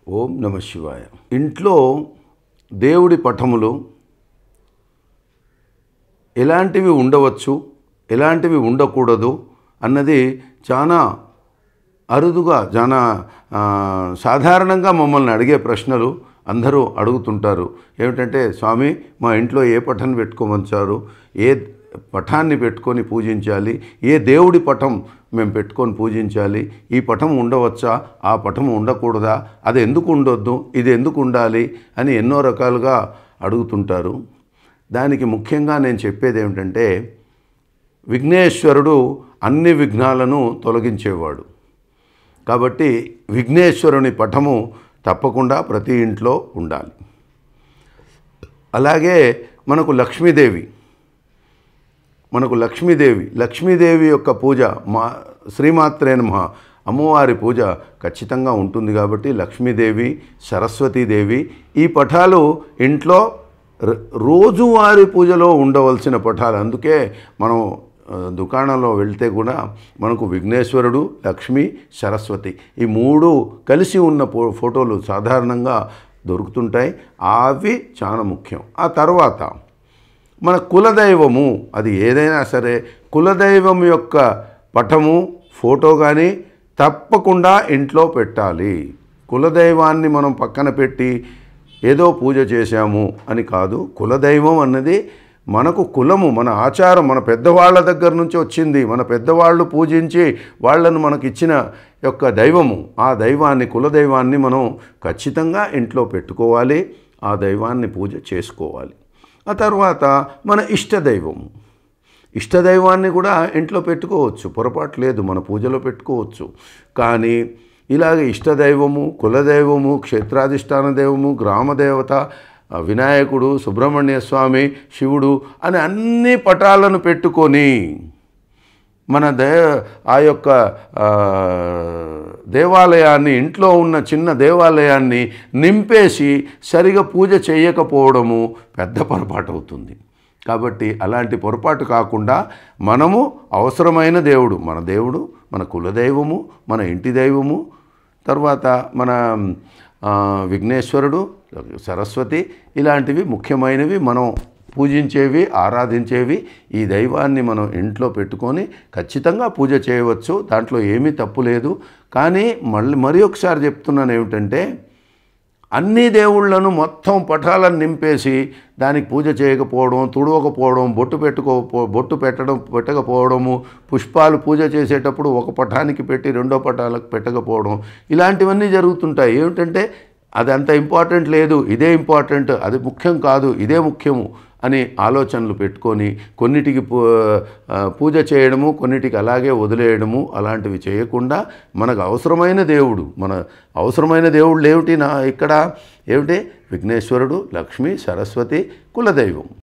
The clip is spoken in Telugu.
ఓం నమ శివాయ ఇంట్లో దేవుడి పటములు ఎలాంటివి ఉండవచ్చు ఎలాంటివి ఉండకూడదు అన్నది చాలా అరుదుగా చాలా ఆ, సాధారణంగా మమ్మల్ని అడిగే ప్రశ్నలు అందరూ అడుగుతుంటారు ఏమిటంటే స్వామి మా ఇంట్లో ఏ పఠాన్ని పెట్టుకోమంచారు ఏ పఠాన్ని పెట్టుకొని పూజించాలి ఏ దేవుడి పటం మేము పెట్టుకొని పూజించాలి ఈ పటం ఉండవచ్చా ఆ పటం ఉండకూడదా అది ఎందుకు ఉండొద్దు ఇది ఎందుకు ఉండాలి అని ఎన్నో రకాలుగా అడుగుతుంటారు దానికి ముఖ్యంగా నేను చెప్పేది ఏమిటంటే విఘ్నేశ్వరుడు అన్ని విఘ్నాలను తొలగించేవాడు కాబట్టి విఘ్నేశ్వరుని పటము తప్పకుండా ప్రతి ఇంట్లో ఉండాలి అలాగే మనకు లక్ష్మీదేవి మనకు లక్ష్మీదేవి లక్ష్మీదేవి యొక్క పూజ మా శ్రీమాత్రే నమః అమ్మవారి పూజ ఖచ్చితంగా ఉంటుంది కాబట్టి లక్ష్మీదేవి సరస్వతీదేవి ఈ పటాలు ఇంట్లో ర- రోజువారీ పూజలో ఉండవలసిన పటాలు అందుకే మనం ఆ, దుకాణంలో వెళ్తే కూడా మనకు విఘ్నేశ్వరుడు లక్ష్మి సరస్వతి ఈ మూడు కలిసి ఉన్న ఫో ఫోటోలు సాధారణంగా దొరుకుతుంటాయి అవి చాలా ముఖ్యం ఆ తర్వాత మన కులదైవము అది ఏదైనా సరే కులదైవం యొక్క పటము ఫోటో కానీ తప్పకుండా ఇంట్లో పెట్టాలి కులదైవాన్ని మనం పక్కన పెట్టి ఏదో పూజ చేశాము అని కాదు కులదైవం అన్నది మనకు కులము మన ఆచారం మన పెద్దవాళ్ళ దగ్గర నుంచి వచ్చింది మన పెద్దవాళ్ళు పూజించి వాళ్ళను మనకి ఇచ్చిన యొక్క దైవము ఆ దైవాన్ని కులదైవాన్ని మనం ఖచ్చితంగా ఇంట్లో పెట్టుకోవాలి ఆ దైవాన్ని పూజ చేసుకోవాలి ఆ తర్వాత మన ఇష్టదైవము ఇష్టదైవాన్ని కూడా ఇంట్లో పెట్టుకోవచ్చు పొరపాటు లేదు మన పూజలో పెట్టుకోవచ్చు కానీ ఇలాగ ఇష్టదైవము కులదైవము క్షేత్రాధిష్టాన దైవము గ్రామదేవత ఆ వినాయకుడు సుబ్రహ్మణ్య స్వామి శివుడు అని అన్ని పటాలను పెట్టుకొని మన దే ఆ యొక్క ఆ, దేవాలయాన్ని ఇంట్లో ఉన్న చిన్న దేవాలయాన్ని నింపేసి సరిగా పూజ చేయకపోవడము పెద్ద పొరపాటు అవుతుంది కాబట్టి అలాంటి పొరపాటు కాకుండా మనము అవసరమైన దేవుడు మన దేవుడు మన కులదైవము మన ఇంటి దైవము తర్వాత మన ఆ, విఘ్నేశ్వరుడు సరస్వతి ఇలాంటివి ముఖ్యమైనవి మనం పూజించేవి ఆరాధించేవి ఈ దైవాన్ని మనం ఇంట్లో పెట్టుకొని ఖచ్చితంగా పూజ చేయవచ్చు దాంట్లో ఏమీ తప్పు లేదు కానీ మళ్ళీ మరి ఒకసారి చెప్తున్నాను ఏమిటంటే అన్ని దేవుళ్ళను మొత్తం పటాలను నింపేసి దానికి పూజ చేయకపోవడం తుడవకపోవడం బొట్టు పెట్టుకోపో బొట్టు పెట్టడం పెట్టకపోవడము పుష్పాలు పూజ చేసేటప్పుడు ఒక పటానికి పెట్టి రెండో పటాలకు పెట్టకపోవడం ఇలాంటివన్నీ జరుగుతుంటాయి ఏమిటంటే అది అంత ఇంపార్టెంట్ లేదు ఇదే ఇంపార్టెంట్ అది ముఖ్యం కాదు ఇదే ముఖ్యము అని ఆలోచనలు పెట్టుకొని కొన్నిటికి పూ ఆ, పూజ చేయడము కొన్నిటికి అలాగే వదిలేయడము అలాంటివి చేయకుండా మనకు అవసరమైన దేవుడు మన అవసరమైన దేవుళ్ళు ఏమిటి నా ఇక్కడ ఏమిటి విఘ్నేశ్వరుడు లక్ష్మి సరస్వతి కులదైవం